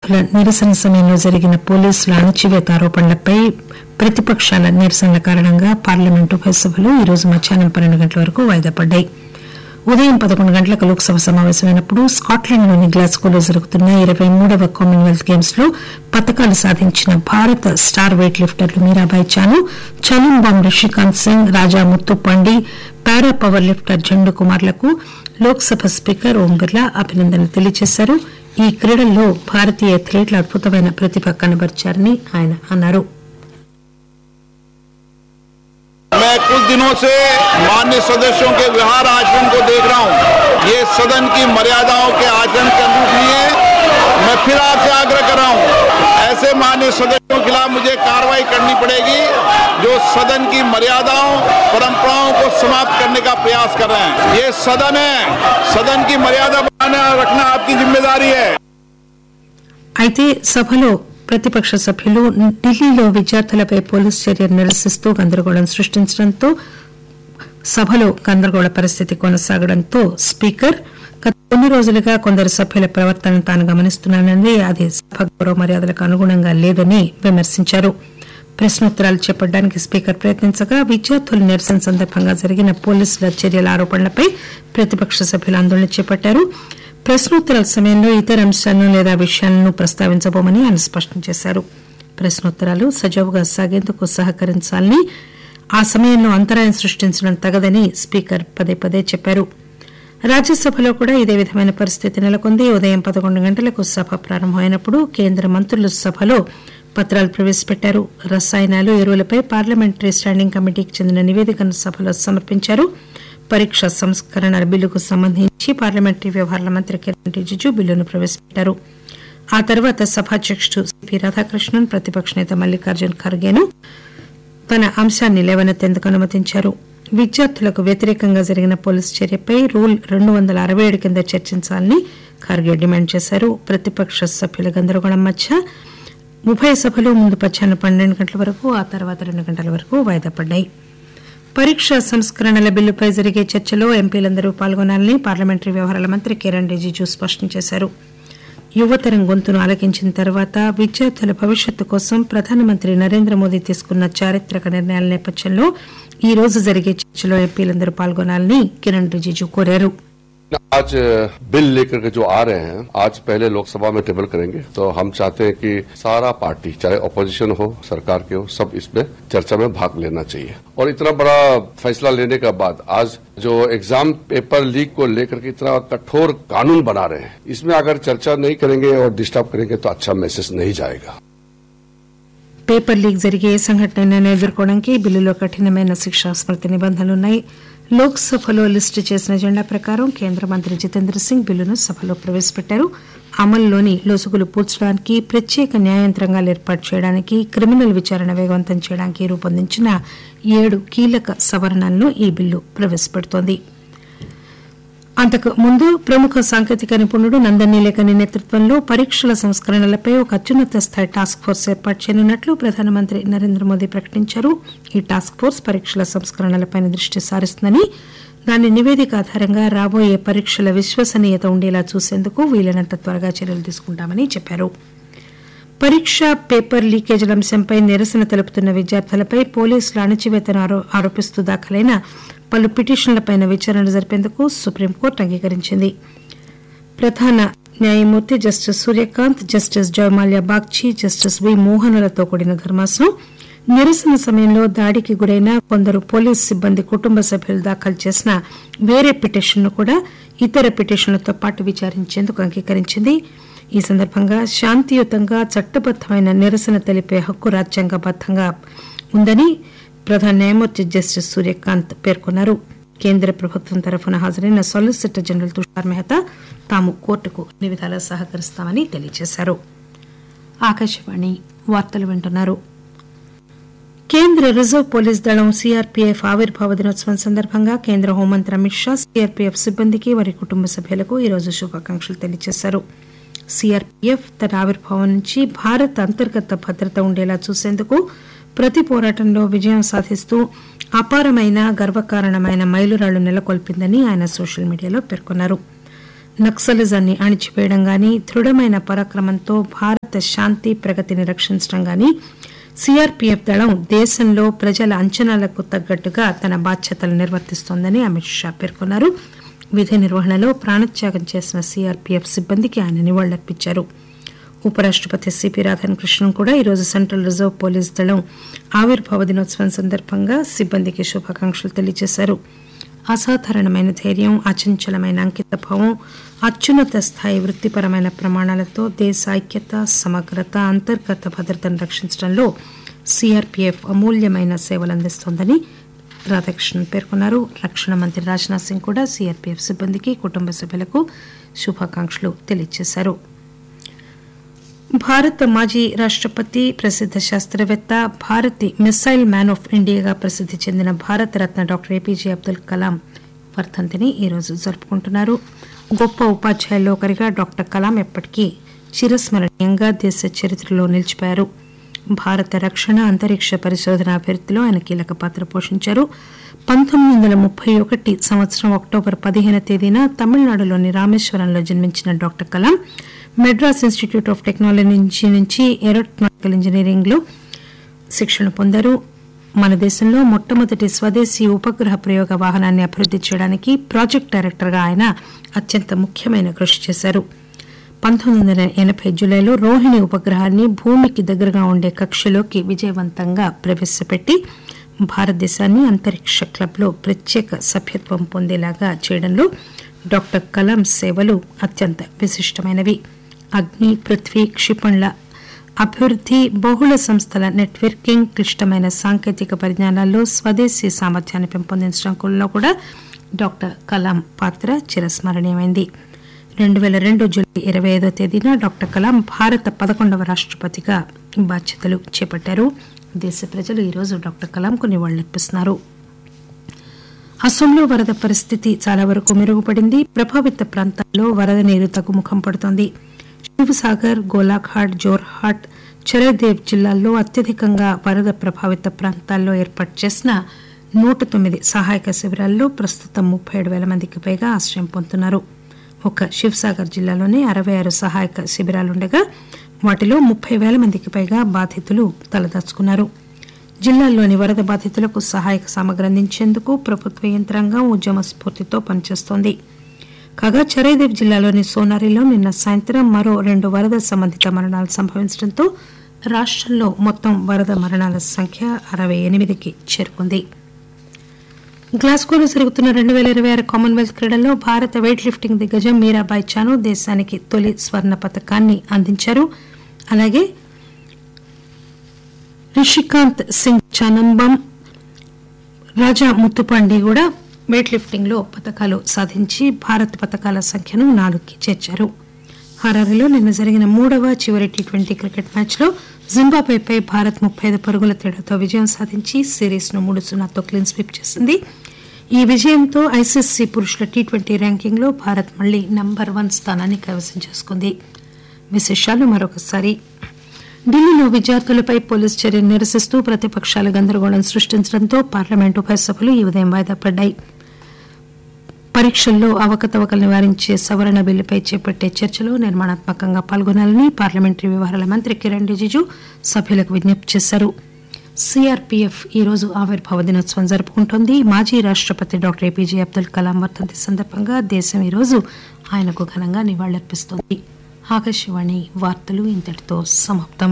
విద్యార్థుల నిరసన సమయంలో జరిగిన పోలీసుల అణచివేత ఆరోపణలపై ప్రతిపక్షాల నిరసనల కారణంగా పార్లమెంటు ఉభయ సభలు ఈ రోజు మధ్యాహ్నం పన్నెండు గంటల వరకు వాయిదా పడ్డాయి ఉదయం పదకొండు గంటలకు లోక్సభ సమావేశమైనప్పుడు స్కాట్లాండ్లోని గ్లాస్గోలో జరుగుతున్న ఇరవై మూడవ కామన్వెల్త్ గేమ్స్ లో పతకాలు సాధించిన భారత స్టార్ వెయిట్ లిఫ్టర్లు మీరాబాయి చాను చలంబామ్ Rishikant Singh Raja Muthupandi para power lifter Jandu కుమార్లకు లోక్సభ స్పీకర్ ఓం బిర్లా అభినందనలు తెలియజేశారు ఈ క్రీడల్లో భారతీయ అథ్లెట్లు అద్భుతమైన ప్రతిభ కనబరిచారని ఆయన అన్నారు मैं कुछ दिनों से मान्य सदस्यों के व्यवहार आचरण को देख रहा हूं ये सदन की मर्यादाओं के आचरण के अनुरूप नहीं है मैं फिर आपसे आग्रह कर रहा हूं ऐसे मान्य सदस्यों के खिलाफ मुझे कार्रवाई करनी पड़ेगी जो सदन की मर्यादाओं परंपराओं को समाप्त करने का प्रयास कर रहे हैं ये सदन है सदन की मर्यादा बनाना रखना आपकी जिम्मेदारी है అయితే సభలో ప్రతిపక్ష సభ్యులు ఢిల్లీలో విద్యార్థులపై పోలీసు చర్యలు నిరసిస్తూ గందరగోళం సృష్టించడంతో సభలో గందరగోళ పరిస్థితి కొనసాగడంతో స్పీకర్ గత కొన్ని రోజులుగా కొందరు సభ్యుల ప్రవర్తనను తాను గమనిస్తున్నానని అది సభ గౌరవ మర్యాదలకు అనుగుణంగా లేదని విమర్శించారు ప్రశ్నోత్తరాలు చేపట్టడానికి స్పీకర్ ప్రయత్నించగా విద్యార్థుల నిరసన సందర్భంగా జరిగిన పోలీసుల చర్యల ఆరోపణలపై ప్రతిపక్ష సభ్యులు ఆందోళన చేపట్టారు ప్రశ్నోత్తరాల సమయంలో ఇతర అంశాలను లేదా విషయాలను ప్రస్తావించబోమని ఆయన స్పష్టం చేశారు ప్రశ్నోత్తరాలు సజావుగా సాగేందుకు సహకరించాలని ఆ సమయంలో అంతరాయం సృష్టించడం తగదని స్పీకర్ పదే పదే చెప్పారు రాజ్యసభలో కూడా ఇదే విధమైన పరిస్థితి నెలకొంది ఉదయం పదకొండు గంటలకు సభ ప్రారంభమైనప్పుడు కేంద్ర మంత్రులు సభలో పత్రాలు ప్రవేశపెట్టారు రసాయనాలు ఎరువులపై పార్లమెంటరీ స్టాండింగ్ కమిటీకి చెందిన నివేదికను సభలో సమర్పించారు పరీక్ష సంస్కరణ బిల్లుకు సంబంధించి పార్లమెంటరీ వ్యవహారాల మంత్రి కిరణ్ రిజిజు బిల్లును ప్రవేశపెట్టారు ఆ తర్వాత సభాధ్యకుడు సిపి రాధాకృష్ణన్ ప్రతిపక్ష నేత మల్లికార్జున్ ఖర్గేను తన అంశాన్ని లేవనెత్తేందుకు అనుమతించారు విద్యార్థులకు వ్యతిరేకంగా జరిగిన పోలీసు చర్యపై రూల్ రెండు వందల అరవై ఏడు కింద చర్చించాలని ఖార్గే డిమాండ్ చేశారు ప్రతిపక్ష సభ్యుల గందరగోళం మధ్య ఉభయ సభలు ముందు మధ్యాహ్నం పన్నెండు గంటల వరకు ఆ తర్వాత రెండు గంటల వరకు వాయిదా పడ్డాయి పరీక్ష సంస్కరణల బిల్లుపై జరిగే చర్చలో ఎంపీలందరూ పాల్గొనాలని పార్లమెంటరీ వ్యవహారాల మంత్రి కిరణ్ రిజిజు స్పష్టం చేశారు యువతరం గొంతును ఆలకించిన తర్వాత విద్యార్థుల భవిష్యత్తు కోసం ప్రధానమంత్రి నరేంద్ర మోదీ తీసుకున్న చారిత్రక నిర్ణయాల నేపథ్యంలో ఈ రోజు జరిగే చర్చలో ఎంపీలందరూ పాల్గొనాలని కిరణ్ రిజిజు కోరారు आज बिल लेकर के जो आ रहे हैं आज पहले लोकसभा में टेबल करेंगे तो हम चाहते हैं कि सारा पार्टी चाहे अपोजिशन हो सरकार के हो सब इसमें चर्चा में भाग लेना चाहिए और इतना बड़ा फैसला लेने के बाद आज जो एग्जाम पेपर लीक को लेकर के इतना कठोर कानून बना रहे हैं इसमें अगर चर्चा नहीं करेंगे और डिस्टर्ब करेंगे तो अच्छा मैसेज नहीं जाएगा పేపర్ లీక్ జరిగే ఏ సంఘటనైనా ఎదుర్కోవడానికి బిల్లులో కఠినమైన శిక్షా స్మృతి నిబంధనలున్నాయి లోక్సభలో లిస్టు చేసిన ఎజెండా ప్రకారం కేంద్ర మంత్రి జితేంద్ర సింగ్ బిల్లును సభలో ప్రవేశపెట్టారు అమల్లోని లొసుగులు పూడ్చడానికి ప్రత్యేక న్యాయంత్రంగాలు ఏర్పాటు చేయడానికి క్రిమినల్ విచారణ వేగవంతం చేయడానికి రూపొందించిన ఏడు కీలక సవరణలను ఈ బిల్లు ప్రవేశపెడుతోంది అంతకు ముందు ప్రముఖ సాంకేతిక నిపుణుడు నందన్ లేఖని నేతృత్వంలో పరీక్షల సంస్కరణలపై ఒక అత్యున్నత స్థాయి టాస్క్ ఫోర్స్ ఏర్పాటు చేయనున్నట్లు ప్రధానమంత్రి నరేంద్ర మోదీ ప్రకటించారు ఈ టాస్క్ ఫోర్స్ పరీక్షల సంస్కరణలపై దృష్టి సారిస్తుందని దాని నివేదిక ఆధారంగా రాబోయే పరీక్షల విశ్వసనీయత ఉండేలా చూసేందుకు వీలైనంత త్వరగా చర్యలు తీసుకుంటామని చెప్పారు పరీక్ష పేపర్ లీకేజీల అంశంపై నిరసన తెలుపుతున్న విద్యార్థులపై పోలీసుల అణచివేతను ఆరో- ఆరోపిస్తూ దాఖలైన పలు పిటిషన్లపై విచారణ జరిపేందుకు సుప్రీంకోర్టు అంగీకరించింది ప్రధాన న్యాయమూర్తి justice Suryakant justice Joymalya Bagchi justice V మోహనులతో కూడిన ధర్మాసనం నిరసన సమయంలో దాడికి గురైన కొందరు పోలీసు సిబ్బంది కుటుంబ సభ్యులు దాఖలు చేసిన వేరే పిటిషన్ను కూడా ఇతర పిటిషన్లతో పాటు విచారించేందుకు అంగీకరించింది ఈ సందర్భంగా శాంతియుతంగా చట్టబద్దమైన నిరసన తెలిపే హక్కు రాజ్యాంగబద్దంగా ఉందని ప్రధాన న్యాయమూర్తి జస్టిస్ సూర్యకాంత్ పేర్కొన్నారు కేంద్ర ప్రభుత్వం తరఫున హాజరైన సాలిసిటర్ జనరల్ తుషార్ మెహతా తాము కోర్టుకు అన్ని విధాలా సహకరిస్తామని తెలియజేశారు ఆకాశవాణి వార్తలు వింటున్నారు కేంద్ర రిజర్వ్ పోలీస్ దళం సీఆర్పీఎఫ్ ఆవిర్భావ దినోత్సవం సందర్భంగా కేంద్ర హోంమంత్రి అమిత్ షా సీఆర్పీఎఫ్ సిబ్బందికి వారి కుటుంబ సభ్యులకు ఈరోజు శుభాకాంక్షలు తెలియజేశారు సీఆర్పీఎఫ్ తన ఆవిర్భావం నుంచి భారత్ అంతర్గత భద్రత ఉండేలా చూసేందుకు ప్రతి పోరాటంలో విజయం సాధిస్తూ అపారమైన గర్వకారణమైన మైలురాళ్లు నెలకొల్పిందని ఆయన సోషల్ మీడియాలో పేర్కొన్నారు నక్సలిజాన్ని అణిచివేయడం గాని దృఢమైన పరాక్రమంతో భారత్ భారత శాంతి ప్రగతిని రక్షించడం గాని సిఆర్పీఎఫ్ దళం దేశంలో ప్రజల అంచనాలకు తగ్గట్టుగా తన బాధ్యతలు నిర్వర్తిస్తోందని అమిత్ షా పేర్కొన్నారు విధి నిర్వహణలో ప్రాణత్యాగం చేసిన సిఆర్పీఎఫ్ సిబ్బందికి ఆయన నివాళులర్పించారు ఉపరాష్టపతి సిపి రాధాకృష్ణన్ కూడా ఈరోజు సెంట్రల్ రిజర్వ్ పోలీస్ దళం ఆవిర్భావ దినోత్సవం సందర్భంగా సిబ్బందికి శుభాకాంక్షలు తెలియజేశారు అసాధారణమైన ధైర్యం అచంచలమైన అంకితభావం అత్యున్నత స్థాయి వృత్తిపరమైన ప్రమాణాలతో దేశ ఐక్యత సమగ్రత అంతర్గత భద్రతను రక్షించడంలో సిఆర్పీఎఫ్ అమూల్యమైన సేవలు అందిస్తోందని రాధాకృష్ణన్ పేర్కొన్నారు రక్షణ మంత్రి రాజ్నాథ్ సింగ్ కూడా సిఆర్పీఎఫ్ సిబ్బందికి కుటుంబ సభ్యులకు శుభాకాంక్షలు తెలియజేశారు భారత మాజీ రాష్టపతి ప్రసిద్ధ శాస్త్రవేత్త భారతి మిసైల్ మ్యాన్ ఆఫ్ ఇండియాగా ప్రసిద్ధి చెందిన భారతరత్న డాక్టర్ ఏపీజే అబ్దుల్ కలాం వర్ధంతిని ఈరోజు జరుపుకుంటున్నారు గొప్ప ఉపాధ్యాయుల్లో ఒకరిగా డాక్టర్ కలాం ఎప్పటికీ చిరస్మరణీయంగా దేశ చరిత్రలో నిలిచిపోయారు భారత రక్షణ అంతరిక్ష పరిశోధన అభివృద్ధిలో ఆయన కీలక పాత్ర పోషించారు పంతొమ్మిది వందల ముప్పై ఒకటి సంవత్సరం అక్టోబర్ పదిహేను తేదీన తమిళనాడులోని రామేశ్వరంలో జన్మించిన doctor Kalam Madras institute of technology నుంచి ఏరోనాటికల్ ఇంజనీరింగ్ లో శిక్షణ పొందారు మన దేశంలో మొట్టమొదటి స్వదేశీ ఉపగ్రహ ప్రయోగ వాహనాన్ని అభివృద్ది చేయడానికి ప్రాజెక్ట్ డైరెక్టర్ గా ఆయన అత్యంత ముఖ్యమైన కృషి చేశారు పంతొమ్మిది వందల ఎనభై జూలైలో రోహిణి ఉపగ్రహాన్ని భూమికి దగ్గరగా ఉండే కక్షలోకి విజయవంతంగా ప్రవేశపెట్టి భారతదేశాన్ని అంతరిక్ష క్లబ్లో ప్రత్యేక సభ్యత్వం పొందేలాగా చేయడంలో డాక్టర్ కలాం సేవలు అత్యంత విశిష్టమైనవి అగ్ని పృథ్వీ క్షిపణుల అభివృద్ది బహుళ సంస్థల నెట్వర్కింగ్ క్లిష్టమైన సాంకేతిక పరిజ్ఞానాల్లో స్వదేశీ సామర్థ్యాన్ని పెంపొందించడంలో కూడా డాక్టర్ కలాం పాత్ర చిరస్మరణీయమైంది రెండు పేల రెండు జూలై ఇరవై ఐదో తేదీన డాక్టర్ కలాం భారత పదకొండవ రాష్టపతిగా బాధ్యతలు చేపట్టారు దేశ ప్రజలు ఈరోజు డాక్టర్ కలాంకు నివాళులర్పిస్తున్నారు అసోంలో వరద పరిస్థితి చాలా వరకు మెరుగుపడింది ప్రభావిత ప్రాంతాల్లో వరద నీరు తగ్గుముఖం పడుతోంది శివసాగర్ గోలాఘాట్ జోర్హాట్ చరదేవ్ జిల్లాల్లో అత్యధికంగా వరద ప్రభావిత ప్రాంతాల్లో ఏర్పాటు చేసిన నూట తొమ్మిది సహాయక శిబిరాల్లో ప్రస్తుతం ముప్పై ఏడు వేల మందికి పైగా ఆశ్రయం పొందుతున్నారు ఒక శివసాగర్ జిల్లాలోనే అరవై ఆరు సహాయక శిబిరాలుండగా వాటిలో ముప్పై వేల మందికి పైగా బాధితులు తలదాచుకున్నారు జిల్లాల్లోని వరద బాధితులకు సహాయక సామగ్రి అందించేందుకు ప్రభుత్వ యంత్రాంగం ఉద్యమ స్ఫూర్తితో పనిచేస్తోంది కాగా చరైదేవ్ జిల్లాలోని సోనారిలో నిన్న సాయంత్రం మరో రెండు వరద సంబంధిత మరణాలు సంభవించడంతో రాష్టంలో మొత్తం వరద మరణాల సంఖ్య అరవై ఎనిమిదికి చేరుకుంది గ్లాస్గోలో జరుగుతున్న రెండు పేల ఇరవై ఆరు కామన్వెల్త్ క్రీడల్లో భారత వెయిట్ లిఫ్టింగ్ దిగ్గజం మీరాబాయ్ చాను దేశానికి తొలి స్వర్ణ పథకాన్ని అందించారు అలాగే రిషికాంత్ సింగ్ చానంబం రాజా ముత్తుపాండి కూడా వెయిట్ లిఫ్టింగ్ లో పథకాలు సాధించి భారత్ పథకాల సంఖ్యను నాలుగుకి చేర్చారు హరారీలో నిన్న జరిగిన మూడవ చివరి టీ ట్వంటీ క్రికెట్ మ్యాచ్ లో జింబాబ్వేపై భారత్ ముప్పై ఐదు పరుగుల తేడాతో విజయం సాధించి సిరీస్ ను మూడు సున్నాతో క్లీన్ స్వీప్ చేసింది ఈ విజయంతో ఐసీసీ పురుషుల టీ ట్వంటీ ర్యాంకింగ్ లో భారత్ మళ్లీ నంబర్ వన్ స్థానాన్ని కైవసం చేసుకుంది విశేషాలు మరొకసారి ఢిల్లీలో విద్యార్థులపై పోలీసు చర్యలు నిరసిస్తూ ప్రతిపక్షాలు గందరగోళం సృష్టించడంతో పార్లమెంటు ఉభయ సభలు ఈ ఉదయం వాయిదా పడ్డాయి పరీక్షల్లో అవకతవకలు నివారించే సవరణ బిల్లుపై చేపట్టే చర్చలో నిర్మాణాత్మకంగా పాల్గొనాలని పార్లమెంటరీ వ్యవహారాల మంత్రి కిరణ్ రిజిజు సభ్యులకు విజ్ఞప్తి చేశారు సిఆర్పీఎఫ్ ఈ రోజు ఆవిర్భావ దినోత్సవం జరుపుకుంటోంది మాజీ రాష్టపతి డాక్టర్ ఏపీజే అబ్దుల్ కలాం వర్ధంతి సందర్భంగా దేశం ఈ రోజు ఆయనకు ఘనంగా నివాళులర్పిస్తోంది ఆకాశవాణి వార్తలు ఇంతటితో సమాప్తం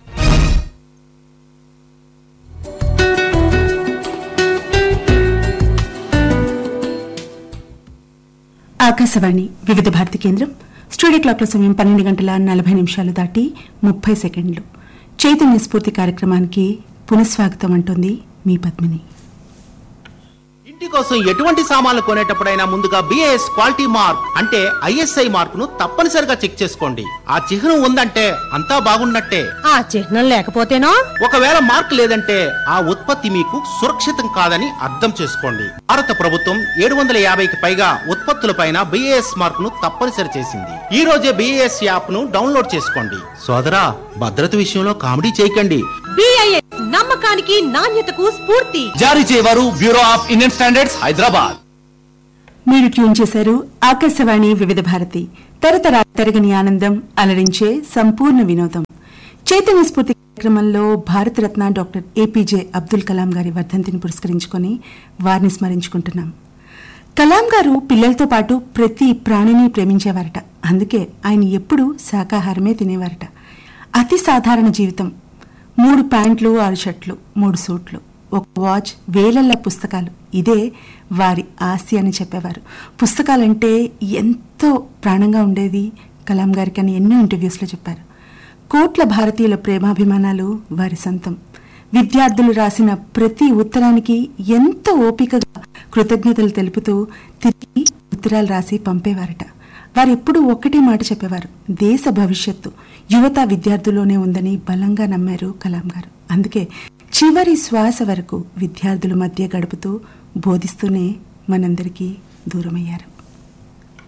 ఆకాశవాణి వివిధ భారతి కేంద్రం స్టూడియో క్లాక్ల సమయం పన్నెండు గంటల నలభై నిమిషాలు దాటి ముప్పై సెకండ్లు చైతన్య స్ఫూర్తి కార్యక్రమానికి పునఃస్వాగతం అంటోంది మీ పద్మిని ఇంటి కోసం ఎటువంటి సామాన్లు కొనేటప్పుడైనా ముందుగా బిఏఎస్ క్వాలిటీ మార్క్ అంటే ఐఎస్ఐ మార్క్ ను తప్పనిసరిగా చెక్ చేసుకోండి ఆ చిహ్నం ఉందంటే అంతా బాగున్నట్టే ఆ చిహ్నం లేకపోతేనో ఒకవేళ మార్క్ లేదంటే ఆ ఉత్పత్తి మీకు సురక్షితం కాదని అర్థం చేసుకోండి భారత ప్రభుత్వం ఏడు వందల యాభైకి పైగా ఉత్పత్తులపైన బిఏఎస్ మార్క్ ను తప్పనిసరి చేసింది ఈ రోజే బిఏఎస్ యాప్ ను డౌన్లోడ్ చేసుకోండి సోదరా భద్రత విషయంలో కామెడీ చేయకండి బిఐఎస్ నమ్మకానికి నాణ్యతకు స్ఫూర్తి జారీ చేయవారు bureau of Indian standards Hyderabad మీరు ట్యూన్ చేశారు ఆకాశవాణి వివిధ భారతి తరతరా తరగని ఆనందం అలరించే సంపూర్ణ వినోదం చైతన్య స్ఫూర్తి కార్యక్రమంలో భారతరత్న డాక్టర్ ఏపీజే అబ్దుల్ కలాం గారి వర్ధంతిని పురస్కరించుకొని వారిని స్మరించుకుంటున్నాం కలాం గారు పిల్లలతో పాటు ప్రతి ప్రాణిని ప్రేమించేవారట అందుకే ఆయన ఎప్పుడూ శాకాహారమే తినేవారట అతి సాధారణ జీవితం మూడు ప్యాంట్లు ఆరు షర్ట్లు మూడు సూట్లు ఒక వాచ్ వేలల్ల పుస్తకాలు ఇదే వారి ఆస్తి అని చెప్పేవారు పుస్తకాలంటే ఎంతో ప్రాణంగా ఉండేది కలాం గారికి అని ఎన్నో ఇంటర్వ్యూస్లో చెప్పారు కోట్ల భారతీయుల ప్రేమాభిమానాలు వారి సొంతం విద్యార్థులు రాసిన ప్రతి ఉత్తరానికి ఎంతో ఓపికగా కృతజ్ఞతలు తెలుపుతూ తిరిగి ఉత్తరాలు రాసి పంపేవారట వారు ఎప్పుడూ ఒక్కటే మాట చెప్పేవారు దేశ భవిష్యత్తు యువత విద్యార్థుల్లోనే ఉందని బలంగా నమ్మారు కలాం గారు అందుకే చివరి శ్వాస వరకు విద్యార్థుల మధ్య గడుపుతూ బోధిస్తూనే మనందరికీ దూరమయ్యారు